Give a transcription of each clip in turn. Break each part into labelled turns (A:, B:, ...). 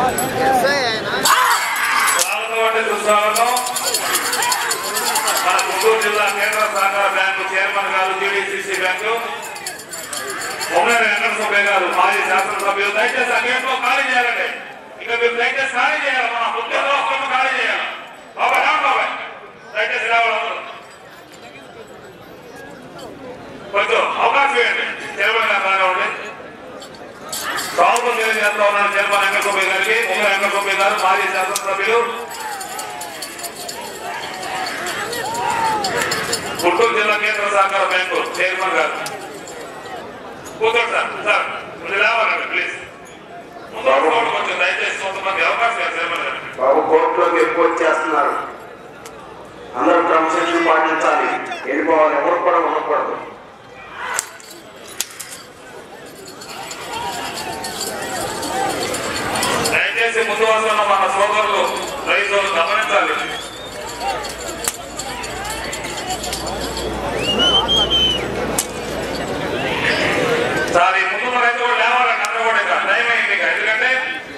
A: స్వాగతం అంటే సుస్వాగతం మన గుంటూరు జిల్లా కేంద్ర సహకార బ్యాంకు చైర్మన్ గారు జీడీసీసీ బ్యాంకు ఉమ్మడి వెంకట సుబ్బయ్య గారు మాజీ శాసనసభ్యులు దయచేసి ఆ గేట్లో ఖాళీ చేయాలండి ఇక మీరు దయచేసి ఖాళీ చేయాలి మన ముఖ్యంలో ఒక్కరిని ఖాళీ చేయాలి బాబాయ్ రామ్ బాబాయ్ దయచేసి రావాలి అందరూ. కొంచెం అవకాశం ఇవ్వండి చైర్మన్ గారు రానివ్వండి స్వాగతం తెలియజేస్తా ఉన్నాను చైర్మన్ వెంకట సుబ్బయ్య గారికి ఉమ్మడి వెంకట సుబ్బయ్య గారు మాజీ శాసనసభ్యులు గుంటూరు జిల్లా కేంద్ర సహకార బ్యాంకు చైర్మన్ గారు కూర్చోండి సార్ సార్ మీరు లేవాలండి ప్లీజ్ ముందు కూర్చోండి కొంచెం దయచేసి కొంతమంది అవకాశం ఇవ్వండి చైర్మన్ గారికి
B: బాబు కోర్టులోకి ఎక్కువ వచ్చేస్తున్నారు అందరూ క్రమశిక్షణ పాటించాలి వెళ్ళిపోవాలి ఎవరు కూడా ఉండకూడదు
A: దయచేసి ముందు వస్తున్న మన సోదరులు రైతులు గమనించాలి సార్ ఈ ముందున్న రైతు కూడా లేవాలండి అందరూ కూడా ఇక టైం అయింది ఇక ఎందుకంటే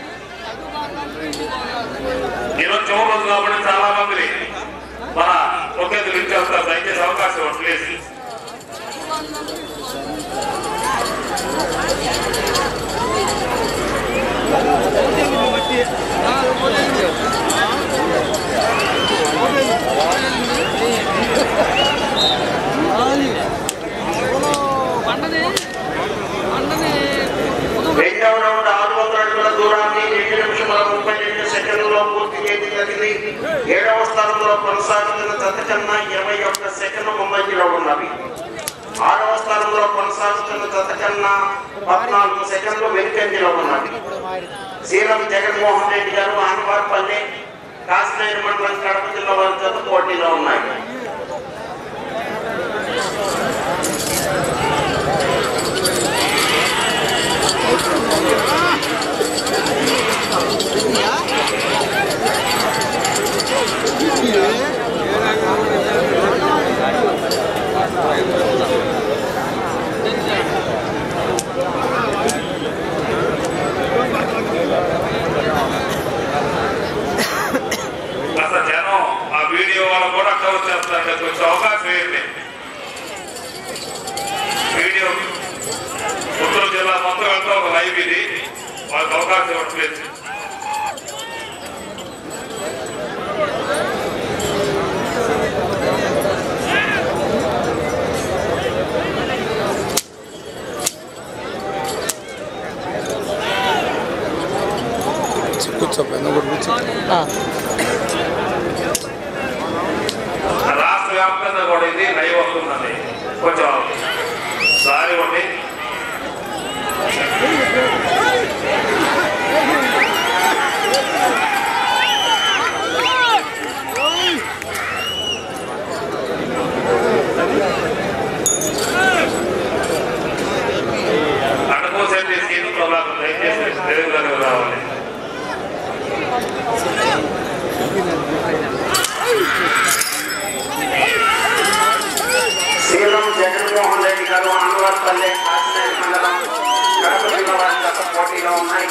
A: ఈరోజు చివరి రోజు కాబట్టి చాలా మంది మన ఒకే ఇచ్చేస్తారు దయచేసి అవకాశం ఇవ్వండి ప్లీజ్
C: పండని పండని
B: రెండవ రౌండ్ ఆరు వందల అడుగుల దూరాన్ని రెండు నిమిషముల ముప్పై రెండు సెకండ్లలో పూర్తి చేయడం జరిగింది ఏడవ స్థానంలో కొనసాగుతున్న జత కన్నా ఇరవై ఒక్క సెకండ్లు ముందంజలో ఉన్నవి ఆరవ స్థానంలో కొనసాగుతున్న జత కన్నా పద్నాలుగు సెకండ్లు వెనుకంజలో ఉన్నవి సీఎం జగన్మోహన్ రెడ్డి గారు ఆనవారిపల్లి కాశ్మీర్ మండలం కడప జిల్లా వారి జత పోటీలో ఉన్నాయి
A: అసలు జనం ఆ వీడియో వాళ్ళు కూడా అట్లా వచ్చేస్తారు కొంచెం అవకాశం ఏంటి వీడియో గుంటూరు జిల్లా మొత్తం వెళ్తా ఒక లైవ్ ఇది వాళ్ళకి అవకాశం ఇవ్వట్లేదు
D: కూర్చో పైన కూడా కూర్చో
A: రాష్ట్ర వ్యాప్తంగా కూడా ఇది లైవ్ వస్తుందండి కొంచెం సారీ ఇవ్వండి అడగోసేపు తీసుకెళ్ళి ప్రభావం దయచేసి తెలుగులోకి రావాలి
B: సీఎం జగన్మోహన్ రెడ్డి గారు ఆనవారిపల్లి కాశ్మీర్ మండలం కడప జిల్లా వారి జత పోటీలో ఉన్నాయి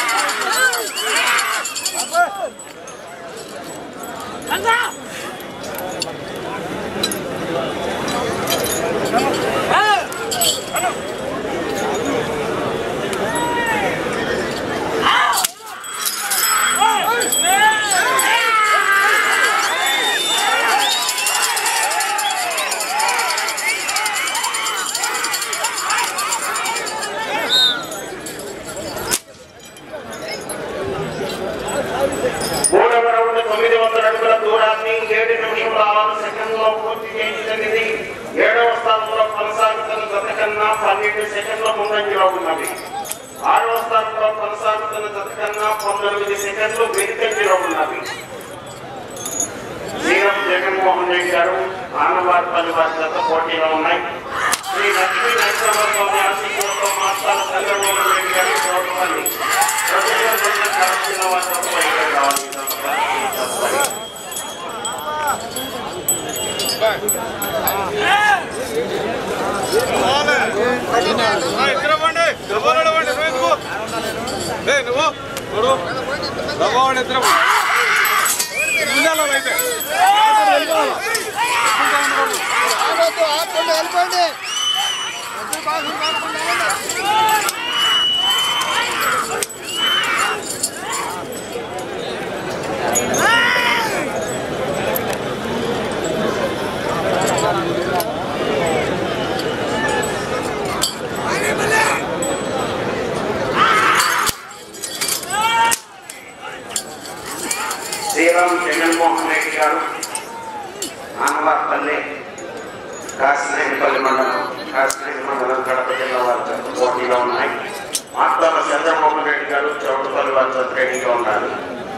B: మూడవ రౌండ్ తొమ్మిది వందల అడుగుల దూరాన్ని ఏడు నిమిషముల ఆరు సెకండ్లో పూర్తి చేయడం జరిగింది ఏడవ స్థానంలో కొనసాగుతున్న జత కన్నా పన్నెండు సెకండ్ల ముందంజలో ఉన్నది ఆరవ స్థానంలో కొనసాగుతున్న జత కన్నా పంతొమ్మిది సెకండ్లు వెనుకంజలో ఉన్నది సీఎం జగన్మోహన్ రెడ్డి గారు ఆనవారిపల్లి వారి జత పోటీలో ఉన్నాయి శ్రీ లక్ష్మీ నరసింహ స్వామి ఆశీస్సులతో మాట్లాడ చంద్రమోహన్ రెడ్డి గారి చూడవాలి ప్రజలందరూ కరెక్ట్ వారి జత బయటకు రావాలి తప్పని.
D: ఇద్దరు బండి డబ్బులు బండి నువ్వు ఎందుకు ఏ నువ్వు
B: శ్రీరామ్ జగన్మోహన్ రెడ్డి గారు ఆనవార్పల్లి కాసినేనిపల్లి మండలం కాసినేని మండలం కడప జిల్లా వారి పోటీలో ఉన్నాయి మాట్లాడ చంద్రమోహన్ రెడ్డి గారు చౌటపల్లి వారి రెడీగా ఉన్నారు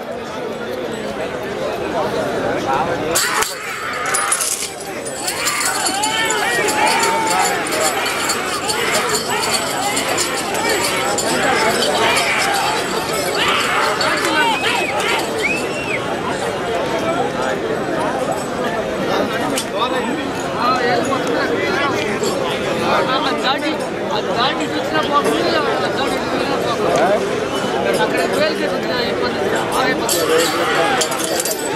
C: గాడి అది గాడి చూసినా పోతుంది గాడి చూసినా పోతుంది అక్కడ వేలు కట్టించిన ఇబ్బంది బాగా ఇబ్బంది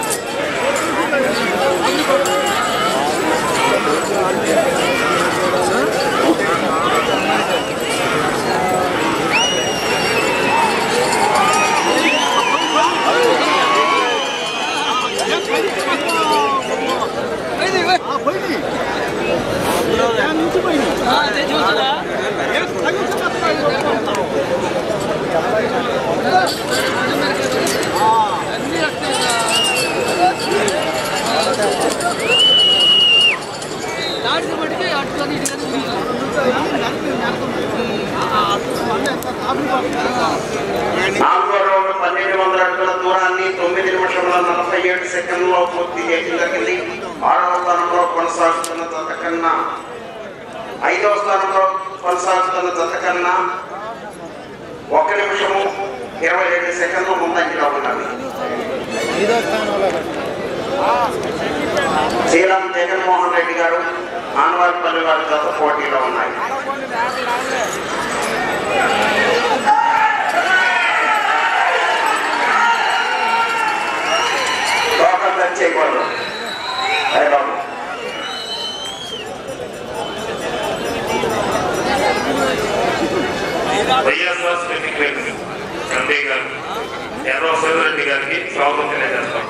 C: అదే చూసారా అన్ని దాటి మటుకే అట్లని
B: నాలుగో రౌండ్ పన్నెండు వందల అడుగుల దూరాన్ని తొమ్మిది నిమిషముల నలభై ఏడు సెకండ్లో పూర్తి చేయడం జరిగింది ఆరవ స్థానంలో కొనసాగుతున్న జత కన్నా ఐదవ స్థానంలో కొనసాగుతున్న జత కన్నా ఒక నిమిషము ఇరవై రెండు సెకండ్లు ముందంజలో ఉన్నది శ్రీరామ్ జగన్మోహన్ రెడ్డి గారు ఆనవారిపల్లి వారి జత పోటీలో ఉన్నాయి లోకల్ టచ్ చేయకూడదు అదే బాబు
A: వైఎస్ఆర్ స్పెషల్ క్లినిక్ ఎంపీ గారు ఎర్ర శివరెడ్డి గారికి స్వాగతం తెలియజేస్తాం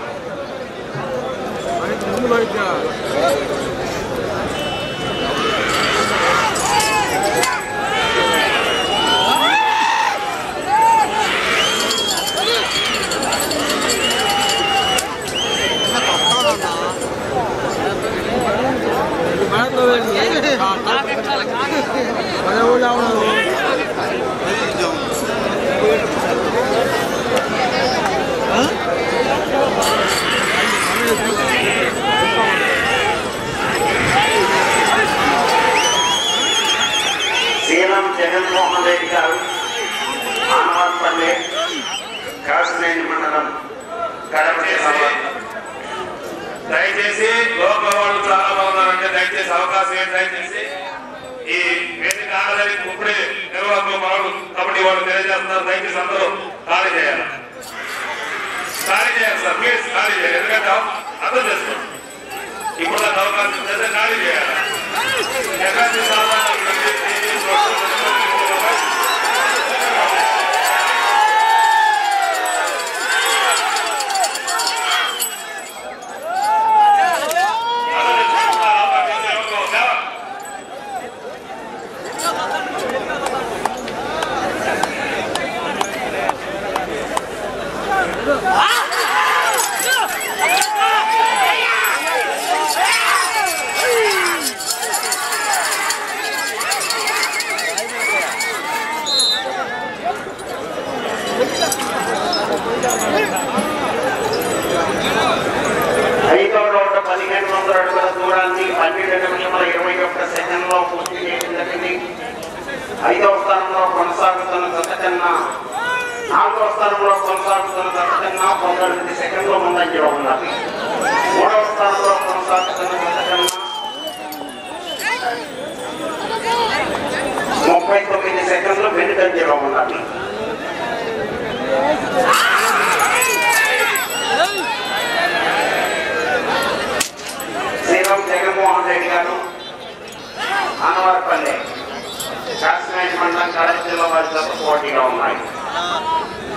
B: శ్రీరామ్ జగన్మోహన్ రెడ్డి గారు ఆనవాల్పల్లి కాసినేని మండలం కడప జిల్లా వారు.
A: దయచేసి లోపల వాళ్ళు చాలా బాగున్నారంటే దయచేసి అవకాశం ఏంటి దయచేసి ఈ వేదిక ఆడదని ఇప్పుడే నిర్వాహకులు మనలు కాబట్టి వాళ్ళు తెలియజేస్తున్నారు దయచేసి అందరూ ఖాళీ చేయాలి ఖాళీ చేయాలి సార్ ప్లీజ్ ఖాళీ చేయాలి ఎందుకంటే అర్థం చేసుకోండి ఇప్పుడు నాకు అవకాశం ఇస్తే ఖాళీ చేయాలి ఎక్కడి సాధారణ
B: ఐదవ రౌండ్ పదిహేను వందల అడుగుల దూరాన్ని పన్నెండు నిమిషముల ఇరవై ఒక్క సెకండ్లో పూర్తి చేయడం జరిగింది ఐదవ స్థానంలో కొనసాగుతున్న జత కన్నా నాలుగవ స్థానంలో కొనసాగుతున్న జత కన్నా పంతొమ్మిది సెకండ్ల ముందంజలో ఉన్నది మూడవ స్థానంలో కొనసాగుతున్న జత కన్నా ముప్పై తొమ్మిది సెకండ్లు వెనుకంజలో ఉన్నది శ్రీరామ్ జగన్మోహన్ రెడ్డి గారు అన్నవరపల్లి కాశ్మీర్ మండలం కడప జిల్లా వారి జత పోటీగా ఉన్నాయి